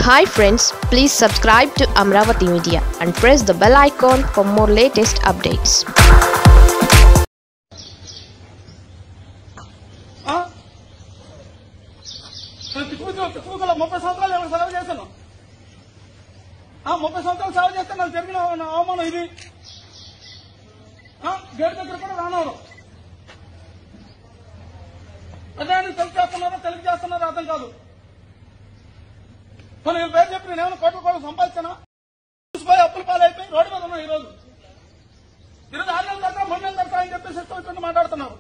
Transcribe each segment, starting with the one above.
Hi friends please subscribe to Amaravati media and press the bell icon for more latest updates ఆ? నేను తిక్కుతూ తిక్కుతూ ముప్పై సంవత్సరాలు ఎవరు సెలవు చేశాను ఆ ముప్పై సంవత్సరాలు సేవ చేస్తే నాకు జరిగిన నా అవమానం ఇది ఆ? గేట్ దగ్గర కూడా రానవరు అదే అని తెలుగు చేస్తున్నారో తెలుగు చేస్తున్నారో అర్థం కాదు కొన్ని వీళ్ళ పేరు చెప్పి నేను ఏమైనా కోట్ల కోట్లు సంపాదించానా చూసిపోయి అప్పుల పాలైపోయి రోడ్డు మీద ఉన్నా ఈరోజు ఈరోజు ఆరు నెలలు కడతా మూడు నెలలు కడతా అని చెప్పేసి ఇష్టం వచ్చినట్టు మాట్లాడుతున్నారు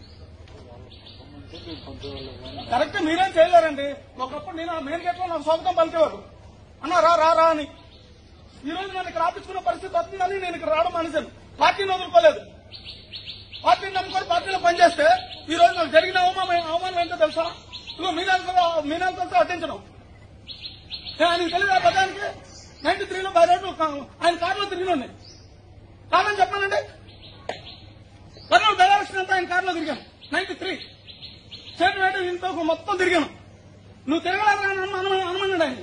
కరెక్ట్ మీరేం చేయలేరండి ఒకప్పుడు నేను ఆ మెయిన్ గేట్ లో నాకు స్వాగతం పలికేవారు అన్న రా రా రా అని ఈ రోజు నన్ను ఇక్కడ ఆపించుకున్న పరిస్థితి వస్తుంది కానీ నేను ఇక్కడ రావడం మానేశాను పార్టీని వదులుకోలేదు పార్టీని నమ్ముకొని పార్టీలో పనిచేస్తే ఈ రోజు నాకు జరిగిన అవమానం అవమానం ఏంటో తెలుసా ఇదిగో మీనాలతో మీనాలతో అడ్డించడం నేను ఆయనకి తెలియదు ఆ పదానికి నైన్టీ త్రీలో బై రోడ్డు ఆయన కారులో తిరిగినండి కారణం చెప్పానండి కర్నూలు డైరెక్షన్ అంతా ఆయన కారులో తిరిగాను నైన్టీ త్రీ చేతి వేట ఇంట్లో మొత్తం తిరిగాను నువ్వు తిరగలేదని అనుమన్నాడు ఆయన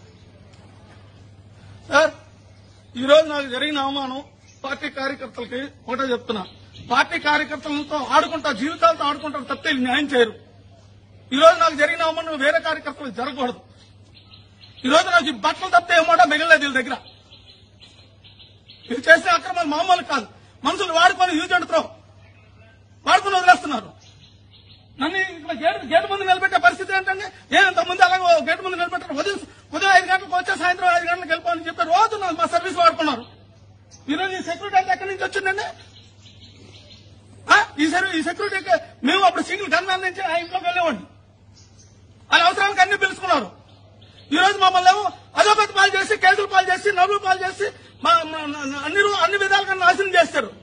సార్ ఈ రోజు నాకు జరిగిన అవమానం పార్టీ కార్యకర్తలకి ఒకటే చెప్తున్నా పార్టీ కార్యకర్తలతో ఆడుకుంటా జీవితాలతో ఆడుకుంటారు తప్పితే వీళ్ళు న్యాయం చేయరు ఈ రోజు నాకు జరిగిన అవమానం వేరే కార్యకర్తలకు జరగకూడదు ఈ రోజు నాకు ఈ బట్టలు తప్పితే ఏమోటో మిగలేదు వీళ్ళ దగ్గర వీళ్ళు చేసే అక్రమాలు మామూలు కాదు మనుషులు వాడుకొని యూజ్ అండ్ త్రో వాడుకొని వదిలేస్తున్నారు నన్ను ఇక్కడ గేట్ గేట్ ముందు నిలబెట్టే పరిస్థితి ఏంటంటే ఏంత ముందు అలాగే గేట్ ముందు నిలబెట్టారు ఉదయం ఉదయం ఐదు గంటలకు వచ్చే సాయంత్రం ఐదు గంటలకు వెళ్ళిపోవాలని చెప్పి రోజు నాకు మా సర్వీస్ వాడుకున్నారు ఈరోజు ఈ సెక్యూరిటీ అంతా ఎక్కడి నుంచి వచ్చిందండి ఆ? ఈ సర్వీ ఈ సెక్యూరిటీకి మేము అప్పుడు సింగిల్ గన్మ్యాన్ నుంచి ఆ ఇంట్లోకి వెళ్ళేవాడిని వాళ్ళ అవసరానికి అన్ని పిలుచుకున్నారు ఈ రోజు మమ్మల్ని ఏమో అదోగతి పాలు చేసి కేసులు పాలు చేసి నవ్వులు పాలు చేసి మా మా- నా- అన్ని రూ- అన్ని విధాలుగా నాశనం చేస్తారు